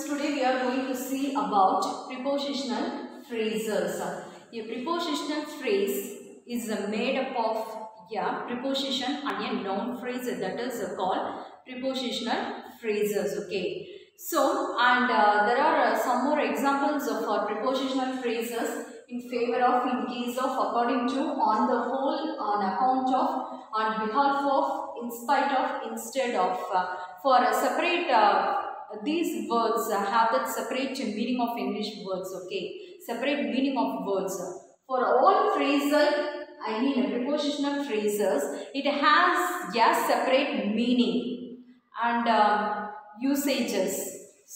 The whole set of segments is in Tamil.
today we are going to see about prepositional phrases. A prepositional phrase is uh, made up of a preposition and a noun phrase that is uh, called prepositional phrases. Okay. So, and uh, there are uh, some more examples of uh, prepositional phrases in favor of, in case of, according to, on the whole, on account of, on behalf of, in spite of, instead of. Uh, for a separate, uh, these words uh, have that separate meaning of English words, okay? Separate meaning of words. For all phrasal, I mean uh, prepositional phrases, it has a separate meaning and uh, usages.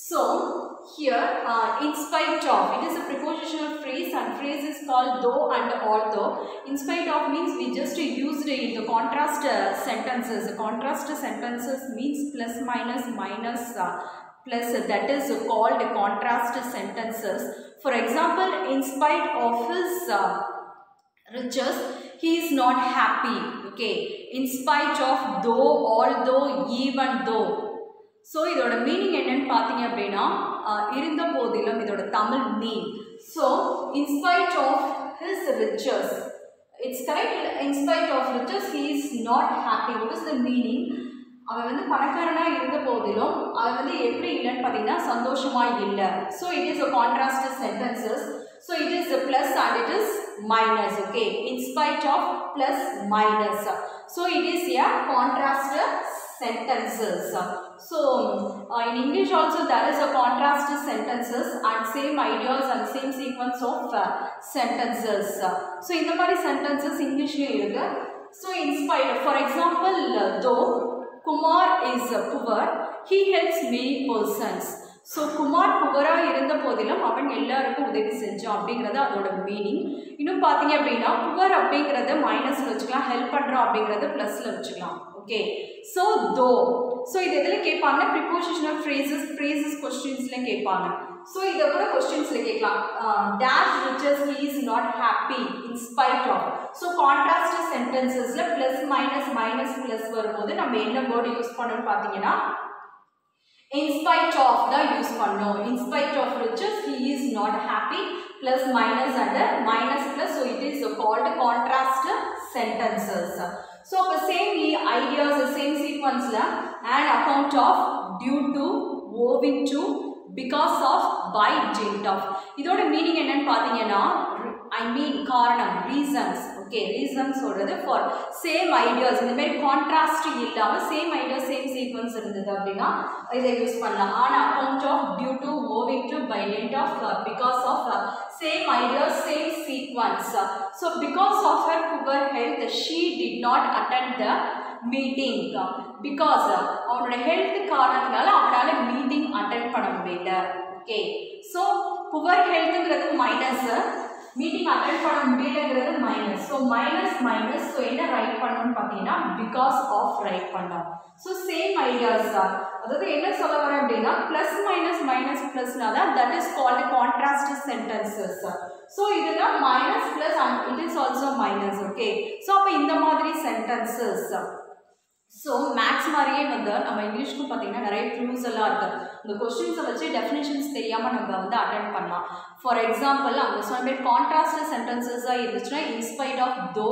So, here, uh, in spite of, it is a prepositional phrase and phrase is called though and although. In spite of means we just used in the contrast uh, sentences. The contrast sentences means plus minus minus uh, plus uh, that is called contrast sentences. For example, in spite of his uh, riches, he is not happy. Okay, in spite of though, although, even though. So இதோட மீனிங் என்னன்னு பார்த்தீங்க அப்படின்னா ஆஹ், இருந்த போதிலும் இதோட Tamil mean so in spite of his riches it's correct in spite of riches he is not happy what is the meaning அவன் வந்து பணக்காரனா இருந்த போதிலும் அவன் வந்து எப்படி இல்லைன்னு பார்த்தீங்கன்னா சந்தோஷமா இல்லை so it is a contrast sentences so it is plus and it is minus okay in spite of plus minus so it is a contrast sentences. So, uh, in English also there is a contrast sentences and same ideas and same sequence of uh, sentences. So, இந்த மாதிரி sentences இங்கிலீஷ்லேயும் இருக்கு so inspired for example though Kumar is poor he helps many persons so Kumar புவராக இருந்த போதிலும் அவன் எல்லாருக்கும் உதவி செஞ்சான் அப்படிங்கிறது அதோட மீனிங் இன்னும் பார்த்தீங்க அப்படின்னா புவர் அப்படிங்கிறத மைனஸில் வச்சுக்கலாம் ஹெல்ப் பண்ணுறான் அப்படிங்கிறத ப்ளஸில் வச்சுக்கலாம் ஓகே ஸோ தோ ஸோ இது எதில் கேட்பாங்க ப்ரிப்போசிஷனல் ஃப்ரேசஸ் ஃப்ரேசஸ் கொஸ்டின்ஸில் கேட்பாங்க ஸோ இதை கூட கொஸ்டின்ஸில் கேட்கலாம் dash riches he is not happy in spite of so contrast சென்டென்சஸில் ப்ளஸ் மைனஸ் மைனஸ் ப்ளஸ் வரும்போது நம்ம என்ன வேர்டு யூஸ் பண்ணணும்னு பார்த்தீங்கன்னா இன்ஸ்பைட் ஆஃப் தான் யூஸ் பண்ணோம் in spite of riches he is not happy plus minus and minus plus so it is called contrast sentences so அப்போ சேம் ஐடியாஸ் சேம் சீக்வன்ஸில் and account of due to owing to because of by dint of இதோட மீனிங் என்னன்னு பார்த்தீங்கன்னா ஐ மீன் காரணம் ரீசன்ஸ் ஓகே ரீசன் சொல்கிறது ஃபார் சேம் ஐடியாஸ் இந்த மாதிரி கான்ட்ராஸ்ட் இல்லாமல் சேம் ஐடியாஸ் சேம் சீக்வன்ஸ் இருந்தது அப்படின்னா இதை யூஸ் பண்ணலாம் on account of due to owing to by dint of because of same ideas same sequence so because of her poor health she did not attend the meeting because அவனோட ஹெல்த் காரணத்தினால அவனால் மீட்டிங் அட்டன் பண்ண முடியல ஓகே ஸோ புவர் ஹெல்த்துங்கிறது மைனஸ் மீட்டிங் அட்டன் பண்ண முடியலங்கிறது minus so minus minus so என்ன ரைட் பண்ணணும்னு பார்த்தீங்கன்னா பிகாஸ் ஆஃப் ரைட் பண்ணோம் ஸோ சேம் ஐடியாஸ் தான் அதாவது என்ன சொல்ல வரேன் அப்படின்னா ப்ளஸ் மைனஸ் மைனஸ் ப்ளஸ்னா தான் that is called contrast sentences so இதுதான் minus plus and it is also minus okay so அப்போ இந்த மாதிரி சென்டென்சஸ் ஸோ மேக்ஸ் மாதிரியே வந்து நம்ம இங்கிலீஷ்க்கும் பார்த்தீங்கன்னா நிறைய க்ளூஸ் எல்லாம் இருக்குது இந்த கொஸ்டின்ஸை வச்சு டெஃபினேஷன்ஸ் தெரியாமல் நம்ம வந்து அட்டன் பண்ணலாம் ஃபார் எக்ஸாம்பிள் அவங்க சொன்ன மாதிரி கான்ட்ராஸ்ட் சென்டென்சஸாக இருந்துச்சுன்னா in spite of though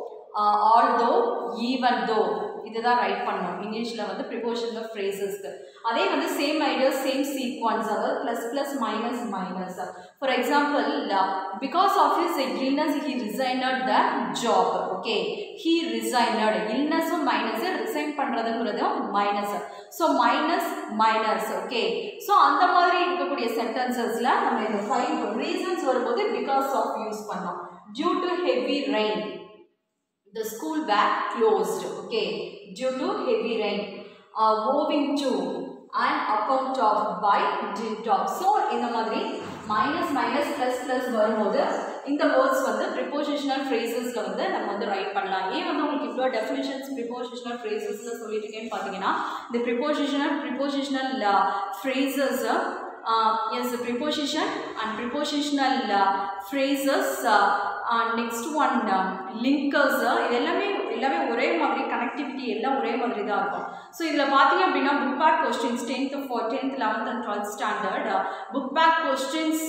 although even though இதுதான் ரைட் பண்ணணும் இங்கிலீஷில் வந்து ப்ரிப்போஷன் ஆஃப் ஃப்ரேசஸ்க்கு அதே வந்து சேம் ஐடியாஸ் சேம் சீக்வன்ஸ் அதாவது plus plus minus minus for example because of his illness he resigned the job okay he resigned இல்னஸும் மைனஸ் ரிசைன் பண்ணுறதுங்கிறதும் minus so minus minus okay so அந்த மாதிரி இருக்கக்கூடிய சென்டென்சஸில் நம்ம இந்த ஃபைவ் ரீசன்ஸ் வரும்போது பிகாஸ் ஆஃப் யூஸ் பண்ணோம் due to heavy rain the school were closed okay due to heavy rain uh, moving to and account of by dint of so இந்த மாதிரி மைனஸ் மைனஸ் ப்ளஸ் ப்ளஸ் வரும்போது இந்த வேர்ட்ஸ் வந்து ப்ரிப்போசிஷனல் ஃப்ரேசஸில் வந்து நம்ம வந்து ரைட் பண்ணலாம் ஏன் வந்து உங்களுக்கு இவ்வளோ டெஃபினேஷன்ஸ் ப்ரிப்போசிஷனல் ஃப்ரேசஸில் சொல்லிட்டு இருக்கேன்னு பார்த்தீங்கன்னா இந்த prepositional prepositional phrases as preposition and prepositional phrases and next one linkers இது எல்லாமே எல்லாமே ஒரே மாதிரி கனெக்டிவிட்டி எல்லாம் ஒரே மாதிரி தான் இருக்கும் ஸோ இதில் பார்த்தீங்க அப்படின்னா book back questions tenth for tenth eleventh and twelfth standard book back questions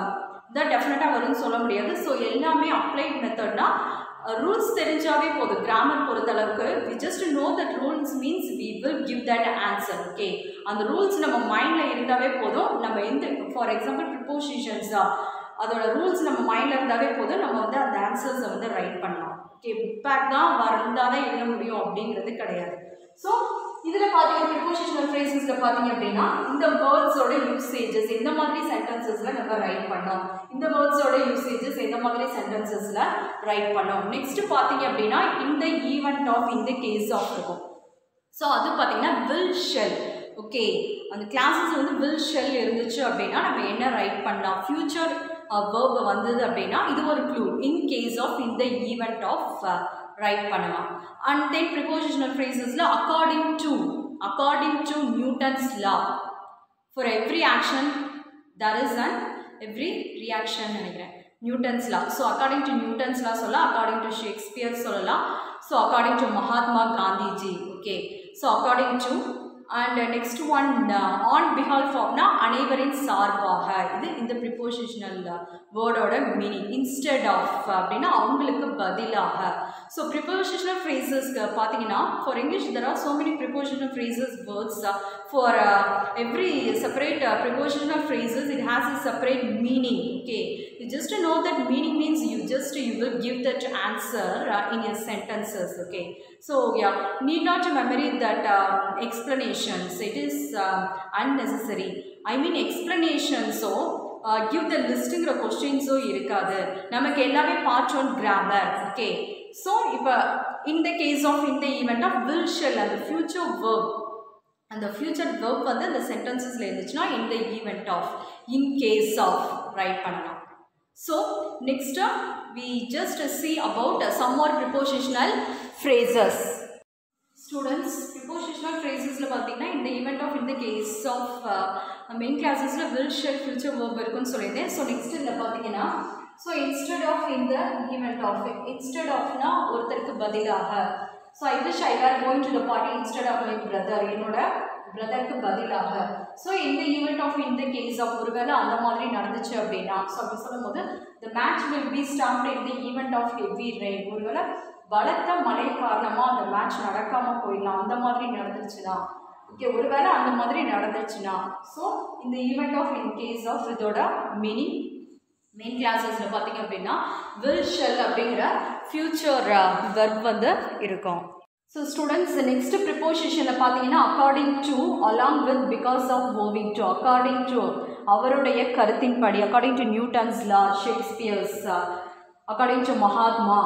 தான் டெஃபினட்டாக வரும்னு சொல்ல முடியாது ஸோ எல்லாமே அப்ளைட் மெத்தட்னா ரூல்ஸ் தெரிஞ்சாவே போதும் கிராமர் பொறுத்தளவுக்கு we just know that rules means we will give that answer okay அந்த ரூல்ஸ் நம்ம மைண்டில் இருந்தாவே போதும் நம்ம எந்த ஃபார் எக்ஸாம்பிள் ப்ரிப்போசிஷன்ஸா அதோட ரூல்ஸ் நம்ம மைண்டில் இருந்தாவே போதும் நம்ம வந்து அந்த ஆன்சர்ஸை வந்து ரைட் பண்ணலாம் ஓகே புக் பேக் தான் வந்தால் தான் எழுத முடியும் அப்படிங்கிறது கிடையாது ஸோ இதில் பார்த்தீங்க ப்ரிப்போசிஷனல் ஃப்ரேசஸில் பார்த்தீங்க அப்படின்னா இந்த வேர்ட்ஸோட யூசேஜஸ் எந்த மாதிரி சென்டென்சஸில் நம்ம ரைட் பண்ணோம் இந்த வேர்ட்ஸோட யூசேஜஸ் எந்த மாதிரி சென்டென்சஸில் ரைட் பண்ணோம் நெக்ஸ்ட் பார்த்தீங்க அப்படின்னா இந்த ஈவெண்ட் ஆஃப் இந்த கேஸ் ஆஃப் இருக்கும் ஸோ அது பார்த்தீங்கன்னா வில் ஷெல் ஓகே அந்த கிளாஸஸ் வந்து வில் ஷெல் இருந்துச்சு அப்படின்னா நம்ம என்ன ரைட் பண்ணலாம் ஃப்யூச்சர் வேர்ப் வந்தது அப்படின்னா இது ஒரு க்ளூ இன் கேஸ் ஆஃப் இந்த ஈவெண்ட் ஆஃப் ரைட் பண்ணலாம் அண்ட் தென் ப்ரிப்போசிஷனல் ஃப்ரேசஸில் according to according to Newton's law for every action there is and every reaction நினைக்கிறேன் Newton's law so according to Newton's law சொல்லலாம் அக்கார்டிங் டு ஷேக்ஸ்பியர் சொல்லலாம் so according to Mahatma Gandhiji okay so according to and next one on பிஹால்ஃப் ஆஃப்னா அனைவரின் சார்பாக இது இந்த ப்ரிப்போசிஷனல் வேர்டோட மீனிங் இன்ஸ்டெட் ஆஃப் அப்படின்னா அவங்களுக்கு பதிலாக ஸோ ப்ரிப்போசிஷனல் ஃப்ரேசஸ்க்கு பார்த்தீங்கன்னா for English there are so many prepositional phrases words for every separate prepositional phrases it has a separate meaning okay you just know that meaning means you just you will give that answer uh, in your sentences okay so yeah need not to memory that uh, explanations it is uh, unnecessary i mean explanations so uh, give the லிஸ்ட்டுங்கிற கொஸ்டின்ஸும் இருக்காது நமக்கு எல்லாமே part one grammar okay so இப்போ இந்த கேஸ் ஆஃப் இந்த ஈவெண்ட் ஆஃப் வில் ஷெல் அந்த ஃபியூச்சர் ஒர்க் அந்த ஃபியூச்சர் ஒர்க் வந்து அந்த சென்டென்சஸில் இருந்துச்சுன்னா இந்த event of in case of write பண்ணலாம் so next we just see about some more prepositional phrases students prepositional ஃப்ரேசஸில் பார்த்தீங்கன்னா இந்த ஈவெண்ட் ஆஃப் இந்த கேஸ் ஆஃப் மெயின் கிளாஸஸில் வில் ஷெல் ஃபியூச்சர் ஒர்க் இருக்குன்னு சொல்லியிருந்தேன் ஸோ நெக்ஸ்ட் இதில் பார்த்தீங்கன்னா ஸோ இன்ஸ்டெட் ஆஃப் இந்த ஈவெண்ட் ஆஃப் இன்ஸ்டெட் ஆஃப்னா ஒருத்தருக்கு பதிலாக so I wish I are going to the party instead of my brother என்னோட பிரதருக்கு பதிலாக ஸோ இந்த ஈவெண்ட் ஆஃப் இந்த கேஸ் ஆஃப் ஒருவேளை அந்த மாதிரி நடந்துச்சு அப்படின்னா ஸோ அப்படி சொல்லும்போது the match will be start in the event of heavy rain ஒருவேளை பலத்த மழை காரணமாக அந்த மேட்ச் நடக்காமல் போயிடலாம் அந்த மாதிரி நடந்துச்சுன்னா ஓகே ஒருவேளை அந்த மாதிரி நடந்துச்சுன்னா ஸோ இந்த event of in case of இதோட மீனிங் மெயின் கிளாஸஸில் பார்த்தீங்க அப்படின்னா வில் ஷெல் அப்படிங்கிற ஃப்யூச்சர் வெர்ப் வந்து இருக்கும் ஸோ ஸ்டூடெண்ட்ஸ் நெக்ஸ்ட் ப்ரிப்போசிஷனில் பார்த்தீங்கன்னா according to along with because of moving to according to அவருடைய கருத்தின்படி according to Newton's law Shakespeare's according to Mahatma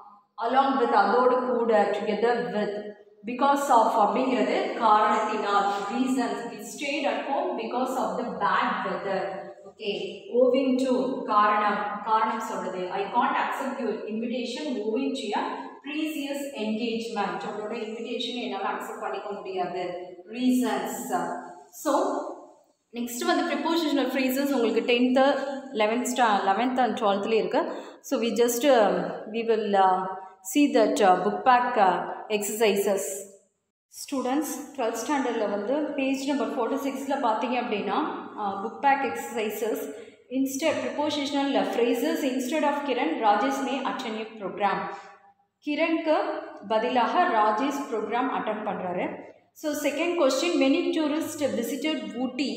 along with அதோடு கூட டுகெதர் வித் பிகாஸ் ஆஃப் அப்படிங்கிறது காரணத்தினால் reasons we stayed at home because of the bad weather okay owing to காரணம் காரணம் சொல்றது I can't accept your invitation owing to your precious engagement உங்களோட இன்விடேஷன் என்னால் அக்செப்ட் பண்ணிக்க முடியாது ரீசன்ஸ் ஸோ நெக்ஸ்ட் வந்து ப்ரிப்போசிஷனல் ஃப்ரேசஸ் உங்களுக்கு டென்த்து லெவன்த் ஸ்டா லெவன்த் அண்ட் டுவெல்த்லேயே இருக்குது so we just we will see that book back exercises students twelfth ஸ்டாண்டர்டில் வந்து பேஜ் நம்பர் ஃபோர்ட்டி சிக்ஸில் பார்த்தீங்க அப்படின்னா book back exercises instead prepositional phrases instead of Kiran Rajesh may attend program கிரண்க்கு பதிலாக ராஜேஷ் ப்ரோக்ராம் அட்டன் பண்ணுறாரு so second question many tourist visited Ooty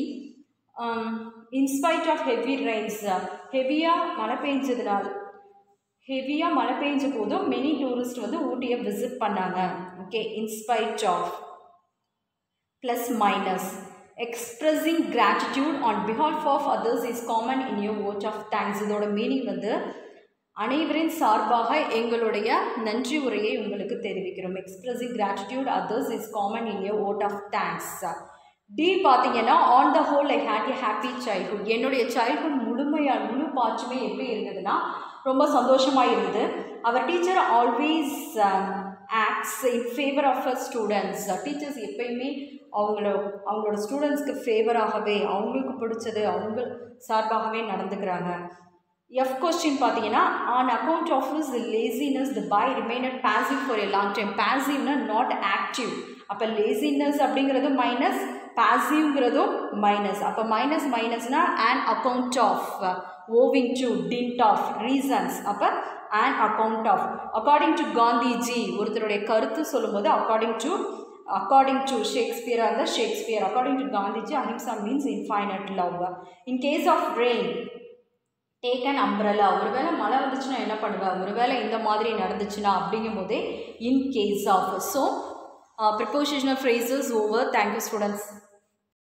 in spite of heavy rains ஹெவியாக மழை பெஞ்சதுனால் ஹெவியாக மழை பெஞ்ச போதும் மெனி டூரிஸ்ட் வந்து ஊட்டியை விசிட் பண்ணாங்க okay in spite of plus minus expressing gratitude on பிஹால்ஃப் of others is common in your vote of thanks இதோட மீனிங் வந்து அனைவரின் சார்பாக எங்களுடைய நன்றி உரையை உங்களுக்கு தெரிவிக்கிறோம் expressing gratitude others is common in your vote of thanks டி பார்த்தீங்கன்னா on the whole I had a happy childhood என்னுடைய சைல்ட்ஹுட் முழுமையாக முழு பாச்சுமே எப்படி இருந்ததுன்னா ரொம்ப சந்தோஷமாக இருந்தது அவர் teacher always acts in favour of a students teachers எப்பயுமே அவங்கள அவங்களோட ஸ்டூடெண்ட்ஸ்க்கு ஃபேவராகவே அவங்களுக்கு பிடிச்சது அவங்க சார்பாகவே நடந்துக்கிறாங்க எஃப் கொஸ்டின் பார்த்தீங்கன்னா on account of his laziness the boy remained passive for a long time பாசிவ்னா நாட் ஆக்டிவ் அப்போ லேசினஸ் அப்படிங்கிறதும் மைனஸ் பாசிவ்ங்கிறதும் மைனஸ் அப்போ மைனஸ் மைனஸ்னா and account of owing to dint of reasons அப்போ and account of according to Gandhiji ஒருத்தருடைய கருத்து சொல்லும்போது அக்கார்டிங் டு அக்கார்டிங் டு ஷேக்ஸ்பியராக இருந்தால் Shakespeare according to Gandhiji ahimsa means infinite love in case of rain take an அம்ப்ரலா ஒருவேளை மழை வந்துச்சுன்னா என்ன பண்ணுவேன் ஒருவேளை இந்த மாதிரி நடந்துச்சுன்னா அப்படிங்கும் போதே in case of so prepositional phrases over thank you students